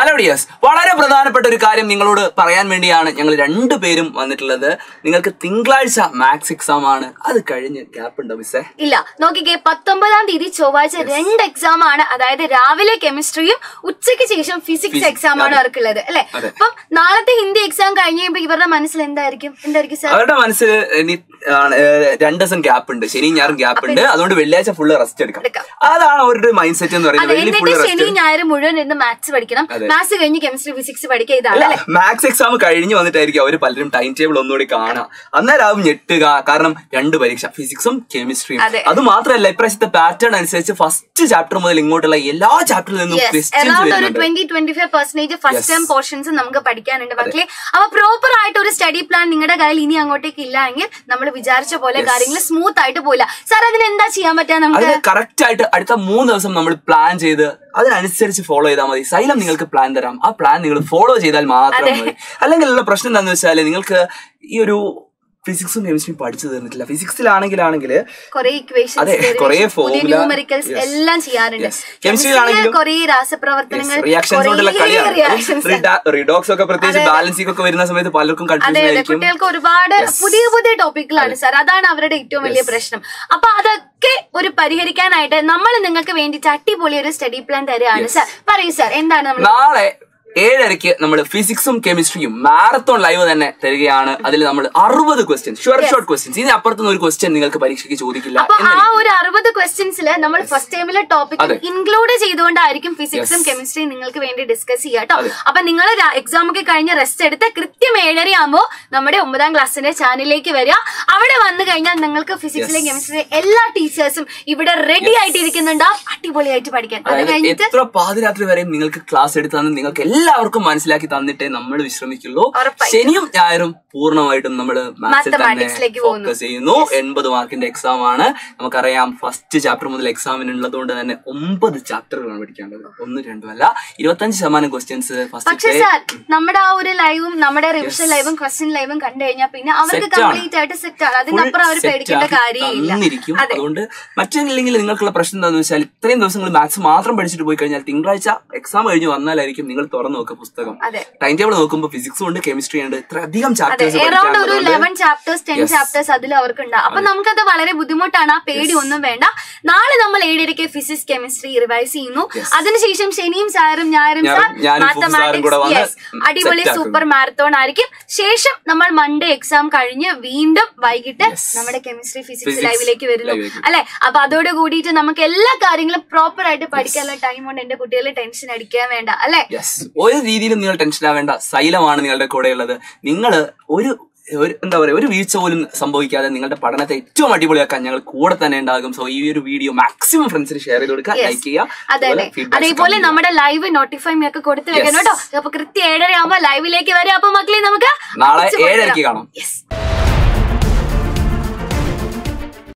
Hello dears വളരെ പ്രധാനപ്പെട്ട ഒരു കാര്യം നിങ്ങളോട് പറയാൻ വേണ്ടിയാണ് ഞങ്ങൾ രണ്ടുപേരും വന്നിട്ടുള്ളത് നിങ്ങൾക്ക് തിങ്കളാഴ്ച മാത്സ് എക്സാം ആണ് അത് കഴിഞ്ഞ് ഗ്യാപ്പ് ഉണ്ടോ മിസ്സേ ഇല്ല നോക്കിക്കേ പത്തൊമ്പതാം തീയതി ചൊവ്വാഴ്ച രണ്ട് എക്സാം ആണ് അതായത് രാവിലെ കെമിസ്ട്രിയും ഉച്ചയ്ക്ക് ശേഷം ഫിസിക്സ് Physics, എക്സാം ആണ് അതെ. അവർക്കുള്ളത് അല്ലെ അതെ. അപ്പം നാളത്തെ ഹിന്ദി എക്സാം കഴിഞ്ഞ് കഴിയുമ്പോ ഇവരുടെ മനസ്സിൽ എന്തായിരിക്കും എന്തായിരിക്കും സാർ അവരുടെ മനസ്സിൽ ഇനി ആണ്, ഏഹ്, രണ്ട് ദിവസം ഗ്യാപ്പ് ഉണ്ട് ശനി ഞായറും ഗ്യാപ്പ് ഉണ്ട് അതുകൊണ്ട് വെള്ളിയാഴ്ച ഫുള്ള് റെസ്റ്റ് എടുക്കാം എടുക്കാം. അതാണ് അവരുടെ മൈൻഡ് സെറ്റ് എന്ന് അതെ പറയുന്നത് വെള്ളി എന്നിട്ട് ഫുള്ള് ശനി റെസ്റ്റ് ഞായർ മുഴുവൻ ഇരുന്ന് മാത്സ് പഠിക്കണം അതെ. മാത്സ് കഴിഞ്ഞ് കെമിസ്ട്രി ഫിസിക്സ് പഠിക്കുക ഇതാണ് അല്ല അല്ലെ മാത്സ് എക്സാം കഴിഞ്ഞ് വന്നിട്ടായിരിക്കും അവർ പലരും ടൈം ടേബിൾ ഒന്നുകൂടി കാണാം അന്നേരം ഞെട്ടുക കാരണം രണ്ട് പരീക്ഷ ഫിസിക്സും കെമിസ്ട്രിയും അതെ. അത് മാത്രമല്ല ഇപ്രാവശ്യത്തെ പാറ്റേൺ അനുസരിച്ച് ഫസ്റ്റ് ചാപ്റ്റർ മുതൽ ഇങ്ങോട്ടുള്ള എല്ലാ ചാപ്റ്ററിൽ നിന്നും ക്വസ്റ്റ്യൻസ് അറൌണ്ട് ഒരു വരുന്നുണ്ട് twenty twenty five percentage first Yes. Time portions നമുക്ക് പഠിക്കാനുണ്ട് മക്കളെ അപ്പൊ പ്രോപ്പർ ആയിട്ട് ഒരു സ്റ്റഡി പ്ലാൻ നിങ്ങളുടെ കയ്യിൽ ഇനി അങ്ങോട്ടേക്ക് ഇല്ല എങ്കിൽ നമ്മൾ വിചാരിച്ച പോലെ Yes. കാര്യങ്ങൾ സ്മൂത്ത് ആയിട്ട് പോയില്ല സാർ അതിന് എന്താ ചെയ്യാൻ പറ്റുക നമുക്ക് അതിന് കറക്റ്റ് ആയിട്ട് അടുത്ത മൂന്ന് ദിവസം നമ്മൾ പ്ലാൻ ചെയ്ത് അതിനനുസരിച്ച് ഫോളോ ചെയ്താൽ മതി സൈലം നിങ്ങൾക്ക് പ്ലാൻ തരാം ആ പ്ലാൻ നിങ്ങൾ ഫോളോ ചെയ്താൽ മാത്രം അതെ. മതി അല്ലെങ്കിൽ ഉള്ള പ്രശ്നം എന്താണെന്ന് വെച്ചാൽ നിങ്ങൾക്ക് ഈ ഒരു ഫിസിക്സും കെമിസ്ട്രിയും പഠിച്ചു തീർന്നിട്ടില്ല ഫിസിക്സിലാണെങ്കിലാണെങ്കിൽ കുറെ ഇക്വേഷൻസ് അതെ, കുറേ formula. Numericals Yes. എല്ലാം ചെയ്യാറുണ്ട് Yes. Chemistry-ലാണെങ്കിലും- കുറെ രാസപ്രവർത്തനങ്ങൾ റിയാക്ഷൻസ് കൊണ്ടുള്ള കളിയാണ് റിയാക്ഷൻസ് റിഡോക്സ് ഒക്കെ പ്രത്യേകിച്ച് ബാലൻസിംഗ് ഒക്കെ വരുന്ന സമയത്ത് പലർക്കും അതെ കൺഫ്യൂഷൻ അതെ ആയിരിക്കും കുട്ടികൾക്ക് ഒരുപാട് Yes. പുതിയ പുതിയ ടോപ്പിക്കുകളാണ് സാർ അതാണ് അവരുടെ ഏറ്റവും വലിയ പ്രശ്നം അപ്പൊ അതൊക്കെ ഒരു പരിഹരിക്കാനായിട്ട് നമ്മൾ നിങ്ങൾക്ക് വേണ്ടിയിട്ട് അടിപൊളി ഒരു സ്റ്റഡി പ്ലാൻ തരികയാണ് സാർ പറയൂ സാർ എന്താണ് നമ്മൾ നാളെ ഏഴരയ്ക്ക് നമ്മൾ ഫിസിക്സും കെമിസ്ട്രിയും മാരത്തോൺ ലൈവ് തന്നെ തരികയാണ് അതിൽ നമ്മൾ അറുപത് ക്വസ്റ്റ്യൻസ് ഷുവർ ഷോർട്ട് ക്വസ്റ്റ്യൻസ് ഇതിന് അപ്പുറത്തുനിന്ന് ഒരു ക്വസ്റ്റ്യൻ നിങ്ങൾക്ക് പരീക്ഷയ്ക്ക് ചോദിക്കില്ല അപ്പൊ ആ എന്നായിരിക്കും. ഒരു അറുപത് ക്വസ്റ്റ്യൻസിൽ നമ്മൾ ഫസ്റ്റ് ടൈമിലെ ടോപ്പിക് അതെ. ഇൻക്ലൂഡ് ചെയ്തുകൊണ്ടായിരിക്കും ഫിസിക്സും Yes. കെമിസ്ട്രിയും നിങ്ങൾക്ക് വേണ്ടി ഡിസ്കസ് ചെയ്യാം കേട്ടോ അതെ. അപ്പൊ നിങ്ങൾ എക്സാം ഒക്കെ കഴിഞ്ഞ് റെസ്റ്റ് എടുത്ത് കൃത്യം ഏഴര ആകുമ്പോൾ നമ്മുടെ ഒമ്പതാം ക്ലാസ്സിന്റെ ചാനലിലേക്ക് വരിക അവിടെ വന്നു കഴിഞ്ഞാൽ നിങ്ങൾക്ക് ഫിസിക്സിലെ Yes. കെമിസ്ട്രിയിലെ എല്ലാ ടീച്ചേഴ്സും ഇവിടെ റെഡി ആയിട്ടിരിക്കുന്നുണ്ടാവും അടിപൊളിയായിട്ട് പഠിക്കാൻ അത് അതായത് കഴിഞ്ഞിട്ട് എത്ര പാതിരാത്രി വരെയും നിങ്ങൾക്ക് ക്ലാസ് എടുത്ത് തന്ന് നിങ്ങൾക്ക് എല്ലാവർക്കും മനസ്സിലാക്കി തന്നിട്ടേ നമ്മൾ വിശ്രമിക്കുള്ളൂ ഉറപ്പായിട്ടും. ശനിയും ഞായറും പൂർണ്ണമായിട്ടും നമ്മൾ Mathematics-ലേക്ക് പോകുന്നു. ഫോക്കസ് ചെയ്യുന്നു എൺപത് മാർക്കിന്റെ എക്സാം ആണ് നമുക്കറിയാം ഫസ്റ്റ് ചാപ്റ്റർ മുതൽ എക്സാമിനുള്ളത് കൊണ്ട് തന്നെ ഒമ്പത് ചാപ്റ്ററുകളാണ് പഠിക്കേണ്ടത് ഒന്നും രണ്ടും അല്ല ഇരുപത്തഞ്ച് ശതമാനം ക്വസ്റ്റ്യൻസ് പക്ഷെ ഫസ്റ്റ് സാർ നമ്മുടെ ആ ഒരു ലൈവും നമ്മുടെ റിവിഷൻ ലൈവും ക്വസ്റ്റ്യൻ ലൈവും കണ്ടു കഴിഞ്ഞാൽ പിന്നെ അവർക്ക് Set ആണ്. കംപ്ലീറ്റ് ആയിട്ട് സെറ്റ് ആണ് അതിനപ്പുറം അവർ പേടിക്കേണ്ട കാര്യമില്ല തന്നിരിക്കും അതെ അതുകൊണ്ട് മറ്റില്ലെങ്കിൽ നിങ്ങൾക്കുള്ള പ്രശ്നം എന്താണെന്ന് വെച്ചാൽ ഇത്രയും ദിവസങ്ങൾ മാത്സ് മാത്രം പഠിച്ചിട്ട് പോയി കഴിഞ്ഞാൽ തിങ്കളാഴ്ച എക്സാം കഴിഞ്ഞ് വന്നാലായിരിക്കും നിങ്ങൾ തുറന്നു നോക്കുക പുസ്തകം അതെ ടൈം ടേബിൾ നോക്കുമ്പോൾ ഫിസിക്സും ഉണ്ട് കെമിസ്ട്രി ഉണ്ട് ഇത്ര അധികം അതെ ചാപ്റ്റേഴ്സ് എറൗണ്ട് ഒരു eleven chapters ten Yes. Chapters അതിൽ അവർക്ക് ഉണ്ടാവും അപ്പൊ നമുക്കത് വളരെ ബുദ്ധിമുട്ടാണ് ആ പേടി ഒന്നും വേണ്ട നാളെ നമ്മൾ ഏഴരയ്ക്ക് ഫിസിക്സ് കെമിസ്ട്രി റിവൈസ് ചെയ്യുന്നു Yes. അതിനുശേഷം ശനിയും സാറും ഞായറും ഞാനും- സാർ ഞാനും ഫുഫു സാറും കൂടെ വന്ന് മാത്തമാറ്റിക്സ് അടിപൊളി set ആക്കുന്നു. സൂപ്പർ മാരത്തോൺ ആയിരിക്കും ശേഷം നമ്മൾ മൺഡേ എക്സാം കഴിഞ്ഞ് വീണ്ടും വൈകിട്ട് Yes. നമ്മുടെ കെമിസ്ട്രി ഫിസിക്സ് Physics ലൈവിലേക്ക് വരുന്നു live-ലേക്ക്. അല്ലെ അപ്പൊ അതോട് കൂടിയിട്ട് നമുക്ക് എല്ലാ കാര്യങ്ങളും പ്രോപ്പർ ആയിട്ട് പഠിക്കാനുള്ള ടൈം കൊണ്ട് എന്റെ കുട്ടികളെ ടെൻഷൻ അടിക്കാൻ വേണ്ട അല്ലെ യെസ് ഒരു രീതിയിലും നിങ്ങൾ ടെൻഷൻ ആവേണ്ട സൈലമാണ് നിങ്ങളുടെ കൂടെ ഉള്ളത് നിങ്ങൾ ഒരു ഒരു എന്താ പറയുക ഒരു വീഴ്ച പോലും സംഭവിക്കാതെ നിങ്ങളുടെ പഠനത്തെ ഏറ്റവും അടിപൊളിയാക്കാൻ ഞങ്ങൾ കൂടെ തന്നെ ഉണ്ടാകും സോ ഈ ഒരു വീഡിയോ മാക്സിമം ഫ്രണ്ട്സിന് ഷെയർ ചെയ്ത് കൊടുക്കുക Yes. ലൈക്ക് ചെയ്യുക അതെ അതുപോലെ അതെ feedbacks അതേപോലെ comment ചെയ്യുക. നമ്മുടെ ലൈവ് നോട്ടിഫൈ ഒക്കെ കൊടുത്തു വെക്കണം Yes. കേട്ടോ അപ്പൊ കൃത്യം ഏഴര ആകുമ്പോ ലൈവിലേക്ക് വരാം അപ്പൊ മക്കളെ നമുക്ക് നാളെ അടിച്ച് പൊളിക്കാം. ഏഴരയ്ക്ക് കാണാം Yes.